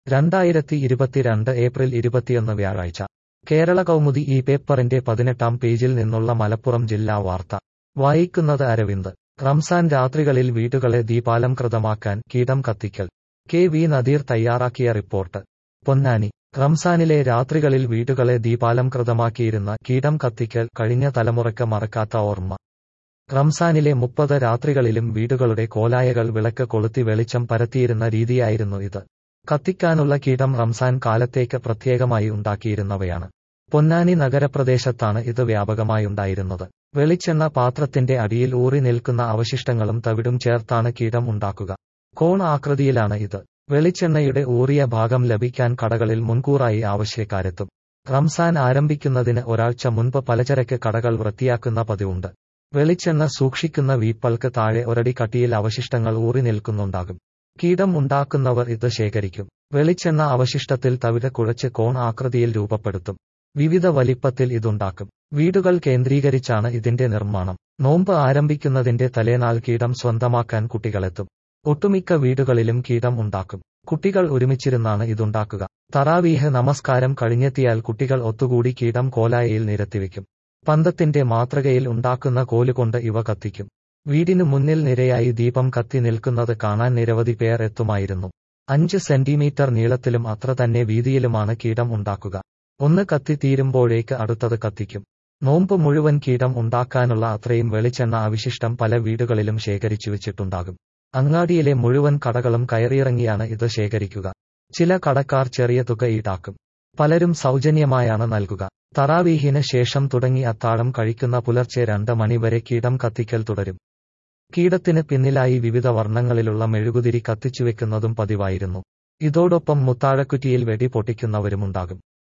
രണ്ടായിരത്തി ഇരുപത്തിരണ്ട് ഏപ്രിൽ ഇരുപത്തിയൊന്ന് വ്യാഴാഴ്ച കേരള കൗമുദി ഈ പേപ്പറിന്റെ പതിനെട്ടാം പേജിൽ നിന്നുള്ള മലപ്പുറം ജില്ലാ വാർത്ത വായിക്കുന്നത് അരവിന്ദ് റംസാൻ രാത്രികളിൽ വീടുകളെ ദീപാലംകൃതമാക്കാൻ കീടം കത്തിക്കൽ കെ വി നദീർ തയ്യാറാക്കിയ റിപ്പോർട്ട് പൊന്നാനി റംസാനിലെ രാത്രികളിൽ വീടുകളെ ദീപാലംകൃതമാക്കിയിരുന്ന കീടം കത്തിക്കൽ കഴിഞ്ഞ തലമുറയ്ക്ക് മറക്കാത്ത ഓർമ്മ റംസാനിലെ മുപ്പത് രാത്രികളിലും വീടുകളുടെ കോലായകൾ വിളക്ക് കൊളുത്തി വെളിച്ചം പരത്തിയിരുന്ന രീതിയായിരുന്നു ഇത് കത്തിക്കാനുള്ള കീടം റംസാൻ കാലത്തേക്ക് പ്രത്യേകമായി ഉണ്ടാക്കിയിരുന്നവയാണ് പൊന്നാനി നഗരപ്രദേശത്താണ് ഇത് വ്യാപകമായുണ്ടായിരുന്നത് വെളിച്ചെണ്ണ പാത്രത്തിന്റെ അടിയിൽ ഊറി നിൽക്കുന്ന അവശിഷ്ടങ്ങളും തവിടും ചേർത്താണ് കീടം ഉണ്ടാക്കുക കോൺ ആകൃതിയിലാണ് ഇത് വെളിച്ചെണ്ണയുടെ ഊറിയ ഭാഗം ലഭിക്കാൻ കടകളിൽ മുൻകൂറായി ആവശ്യക്കാരെത്തും റംസാൻ ആരംഭിക്കുന്നതിന് ഒരാഴ്ച മുൻപ് പലചരക്ക് കടകൾ വൃത്തിയാക്കുന്ന പതിവുണ്ട് വെളിച്ചെണ്ണ സൂക്ഷിക്കുന്ന വീപ്പൾക്ക് താഴെ ഒരടി കട്ടിയിൽ അവശിഷ്ടങ്ങൾ ഊറി നിൽക്കുന്നുണ്ടാകും കീടം ഉണ്ടാക്കുന്നവർ ഇത് ശേഖരിക്കും വെളിച്ചെണ്ണ അവശിഷ്ടത്തിൽ തവിട് കുഴച്ച് കോൺ ആകൃതിയിൽ രൂപപ്പെടുത്തും വിവിധ വലിപ്പത്തിൽ ഇതുണ്ടാക്കും വീടുകൾ കേന്ദ്രീകരിച്ചാണ് ഇതിന്റെ നിർമ്മാണം നോമ്പ് ആരംഭിക്കുന്നതിന്റെ തലേനാൾ കീടം സ്വന്തമാക്കാൻ കുട്ടികളെത്തും ഒട്ടുമിക്ക വീടുകളിലും കീടം ഉണ്ടാക്കും കുട്ടികൾ ഒരുമിച്ചിരുന്നാണ് ഇതുണ്ടാക്കുക തറാവീഹ് നമസ്കാരം കഴിഞ്ഞെത്തിയാൽ കുട്ടികൾ ഒത്തുകൂടി കീടം കോലായയിൽ നിരത്തിവെക്കും പന്തത്തിന്റെ മാതൃകയിൽ ഉണ്ടാക്കുന്ന കോലുകൊണ്ട് ഇവ കത്തിക്കും വീടിനു മുന്നിൽ നിരയായി ദീപം കത്തി നിൽക്കുന്നത് കാണാൻ നിരവധി പേർ എത്തുമായിരുന്നു അഞ്ച് സെന്റിമീറ്റർ നീളത്തിലും അത്ര തന്നെ വീതിയിലുമാണ് കീടം ഉണ്ടാക്കുക ഒന്ന് കത്തി തീരുമ്പോഴേക്ക് അടുത്തത് കത്തിക്കും നോമ്പ് മുഴുവൻ കീടം ഉണ്ടാക്കാനുള്ള അത്രയും വെളിച്ചെണ്ണ അവശിഷ്ടം പല വീടുകളിലും ശേഖരിച്ചു വെച്ചിട്ടുണ്ടാകും അങ്ങാടിയിലെ മുഴുവൻ കടകളും കയറിയിറങ്ങിയാണ് ഇത് ശേഖരിക്കുക ചില കടക്കാർ ചെറിയ തുക ഈടാക്കും പലരും സൗജന്യമായാണ് നൽകുക തറാവീഹിന് ശേഷം തുടങ്ങി അത്താഴം കഴിക്കുന്ന പുലർച്ചെ രണ്ട് മണിവരെ കീടം കത്തിക്കൽ തുടരും കീടത്തിന് പിന്നിലായി വിവിധ വർണ്ണങ്ങളിലുള്ള മെഴുകുതിരി കത്തിച്ചുവെക്കുന്നതും പതിവായിരുന്നു ഇതോടൊപ്പം മുത്താഴക്കുറ്റിയിൽ വെടി പൊട്ടിക്കുന്നവരുമുണ്ടാകും